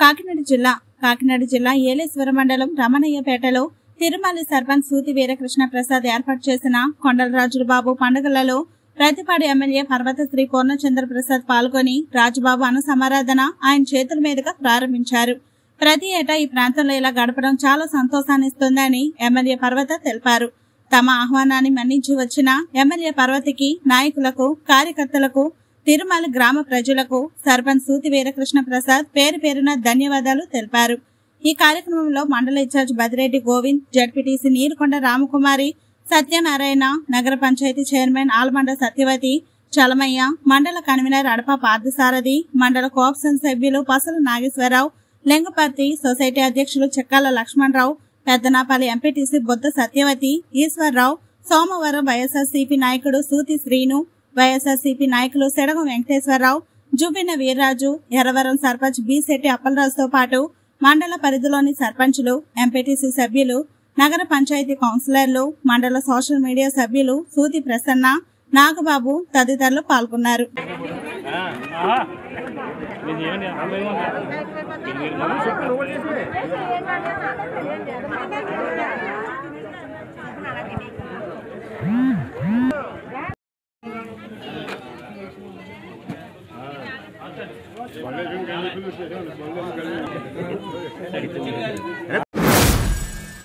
కాకినాడ జిల్లా కాకినాడ జిల్లా ఏలేశ్వర మండలం రమణయ్యపేటలో తిరుమల సర్పంచ్ సూతి వీరకృష్ణ ప్రసాద్ ఏర్పాటు చేసిన కొండలరాజుల బాబు పండుగలలో ప్రతిపాడు ఎమ్మెల్యే పర్వత శ్రీ పూర్ణచంద్ర ప్రసాద్ పాల్గొని రాజుబాబు అన్న సమారాధన ఆయన చేతుల మీదుగా ప్రారంభించారు ప్రతి ఏటా ఈ ప్రాంతంలో ఇలా గడపడం చాలా సంతోషాన్ని ఇస్తుందని ఎమ్మెల్యే పర్వత తెలిపారు తమ ఆహ్వానాన్ని మన్నించి వచ్చిన ఎమ్మెల్యే పర్వతికి నాయకులకు కార్యకర్తలకు తిరుమల గ్రామ ప్రజలకు సర్పంచ్ సూతి వీరకృష్ణ ప్రసాద్ పేరు పేరున ధన్యవాదాలు తెలిపారు ఈ కార్యక్రమంలో మండల ఇన్ఛార్జ్ బదిరెడ్డి గోవింద్ జడ్పీటీసీ నీరుకొండ రామకుమారి సత్యనారాయణ నగర పంచాయతీ చైర్మన్ ఆల్మండ సత్యవతి చలమయ్య మండల కన్వీనర్ అడప పార్థసారథి మండల కోఆప్షన్ సభ్యులు పసల నాగేశ్వరరావు లింగపర్తి సొసైటీ అధ్యక్షులు చెక్కాల లక్ష్మణరావు పెద్దనాపల్లి ఎంపీటీసీ బొత్త సత్యవతి ఈశ్వర్రావు సోమవారం వైఎస్ఆర్సీపీ నాయకుడు సూతి శ్రీను వైఎస్ఆర్సీపీ నాయకులు సెడగం వెంకటేశ్వరరావు జుబిన వీర్రాజు ఎర్రవరం సర్పంచ్ బి శెట్టి అప్పలరాజుతో పాటు మండల పరిధిలోని సర్పంచులు ఎంపీటీసీ సభ్యులు నగర పంచాయతీ కౌన్సిలర్లు మండల సోషల్ మీడియా సభ్యులు సూతి ప్రసన్న నాగబాబు తదితరులు పాల్గొన్నారు